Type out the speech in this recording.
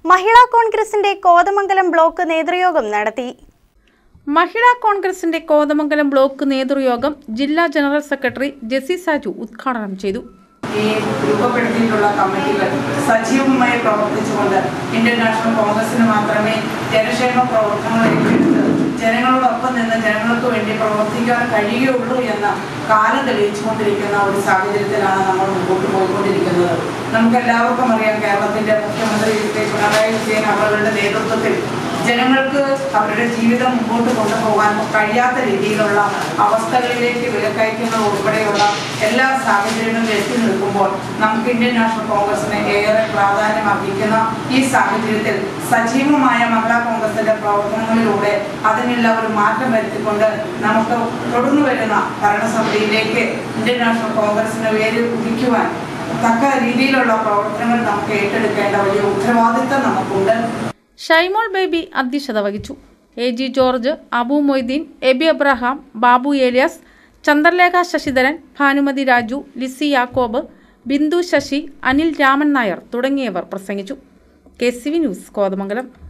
മഹിളാ കോൺഗ്രസിന്റെ കോതമംഗലം ബ്ലോക്ക് നേതൃയോഗം നടത്തി മഹിളാ കോൺഗ്രസിന്റെ കോതമംഗലം ബ്ലോക്ക് നേതൃയോഗം ജില്ലാ ജനറൽ സെക്രട്ടറി ജെസി സാജു ഉദ്ഘാടനം ചെയ്തു ഈ രൂപപ്പെടുത്തിയിട്ടുള്ള കമ്മിറ്റികൾ സജീവമായി പ്രവർത്തിച്ചുകൊണ്ട് ഇന്ത്യൻ നാഷണൽ കോൺഗ്രസിന് മാത്രമേ ജനക്ഷേമ പ്രവർത്തനങ്ങൾ ഏറ്റെടുത്ത് ജനങ്ങളോടൊപ്പം നിന്ന് ജനങ്ങൾക്ക് വേണ്ടി പ്രവർത്തിക്കാൻ കഴിയുള്ളൂ എന്ന കാലം തെളിയിച്ചുകൊണ്ടിരിക്കുന്ന ഒരു സാഹചര്യത്തിലാണ് നമ്മൾ മുമ്പോട്ട് പോയിക്കൊണ്ടിരിക്കുന്നത് നമുക്ക് എല്ലാവർക്കും അറിയാം കേരളത്തിന്റെ മുഖ്യമന്ത്രി ശ്രീ പിണറായി വിജയൻ അവരുടെ നേതൃത്വത്തിൽ ജനങ്ങൾക്ക് അവരുടെ ജീവിതം മുമ്പോട്ട് കൊണ്ടുപോകാൻ കഴിയാത്ത രീതിയിലുള്ള അവസ്ഥകളിലേക്ക് വിലക്കയറ്റുന്നത് ഉൾപ്പെടെയുള്ള എല്ലാ സാഹചര്യങ്ങളും എത്തി നിൽക്കുമ്പോൾ നമുക്ക് ഇന്ത്യൻ നാഷണൽ കോൺഗ്രസിന് ഏറെ പ്രാധാന്യം അർഹിക്കുന്ന ഈ സാഹചര്യത്തിൽ സജീവമായ മഹിളാ കോൺഗ്രസിന്റെ പ്രവർത്തനങ്ങളിലൂടെ അതിനുള്ള ഒരു മാറ്റം വരുത്തിക്കൊണ്ട് നമുക്ക് തുടർന്നു വരുന്ന ഭരണസമിതിയിലേക്ക് ഇന്ത്യൻ നാഷണൽ കോൺഗ്രസിന് വേര് കുതിക്കുവാൻ തക്ക രീതിയിലുള്ള പ്രവർത്തനങ്ങൾ നമുക്ക് ഏറ്റെടുക്കേണ്ട വലിയ ഉത്തരവാദിത്തം നമുക്കുണ്ട് ഷൈമോൾ ബേബി അധ്യക്ഷത വഹിച്ചു എ ജി ജോർജ് അബു മൊയ്തീൻ എബി അബ്രഹാം ബാബു ഏലിയാസ് ചന്ദ്രലേഖ ശശിധരൻ ഭാനുമതി രാജു ലിസി യാക്കോബ് ബിന്ദു ശശി അനിൽ രാമൻ നായർ തുടങ്ങിയവർ പ്രസംഗിച്ചു K C V news Kothamangalam